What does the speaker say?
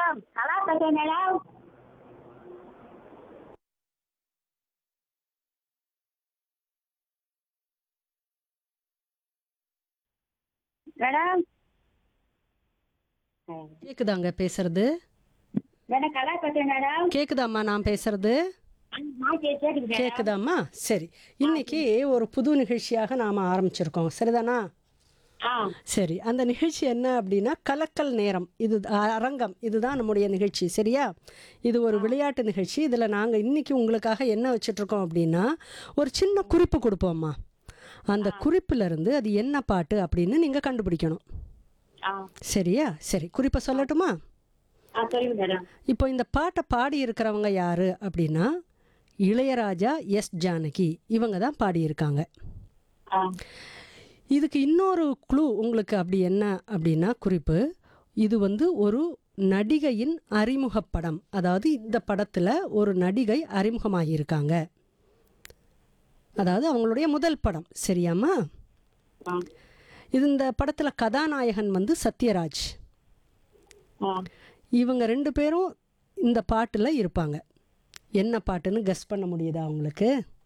madam நல்லா பேசுறேன் madam madam கேக்குதாங்க பேசுறது மேடம் கலா பேசுறேன் மேடம் கேக்குதாம்மா நான் பேசுறது நான் கேட்குது மேடம் கேக்குதாம்மா சரி இன்னைக்கு ஒரு புது நிகழ்ச்சியாக நாம் ஆரம்பிச்சிருக்கோம் சரிதானா ஆ சரி அந்த நிகழ்ச்சி என்ன அப்படின்னா கலக்கல் நேரம் இது அரங்கம் இதுதான் நம்முடைய நிகழ்ச்சி சரியா இது ஒரு விளையாட்டு நிகழ்ச்சி இதில் நாங்கள் இன்னைக்கு உங்களுக்காக என்ன வச்சிட்ருக்கோம் அப்படின்னா ஒரு சின்ன குறிப்பு கொடுப்போம்மா அந்த குறிப்புல இருந்து அது என்ன பாட்டு அப்படின்னு நீங்கள் கண்டுபிடிக்கணும் ஆ சரியா சரி குறிப்பை சொல்லட்டுமா ஆ சொல்லுங்க மேடம் இப்போ இந்த பாட்டை பாடி இருக்கிறவங்க யாரு அப்படின்னா இளையராஜா எஸ் ஜானகி இவங்க தான் பாடியிருக்காங்க ஆ இதுக்கு இன்னொரு க்ளூ உங்களுக்கு அப்படி என்ன அப்படின்னா குறிப்பு இது வந்து ஒரு நடிகையின் அறிமுகப் படம் அதாவது இந்த படத்தில் ஒரு நடிகை அறிமுகமாகியிருக்காங்க அதாவது அவங்களுடைய முதல் படம் சரியாம்மா ஆ இது இந்த படத்தில் கதாநாயகன் வந்து சத்யராஜ் ஆ இவங்க ரெண்டு பேரும் இந்த பாட்டில் இருப்பாங்க என்ன பாட்டுன்னு கெஸ் பண்ண முடியுதா உங்களுக்கு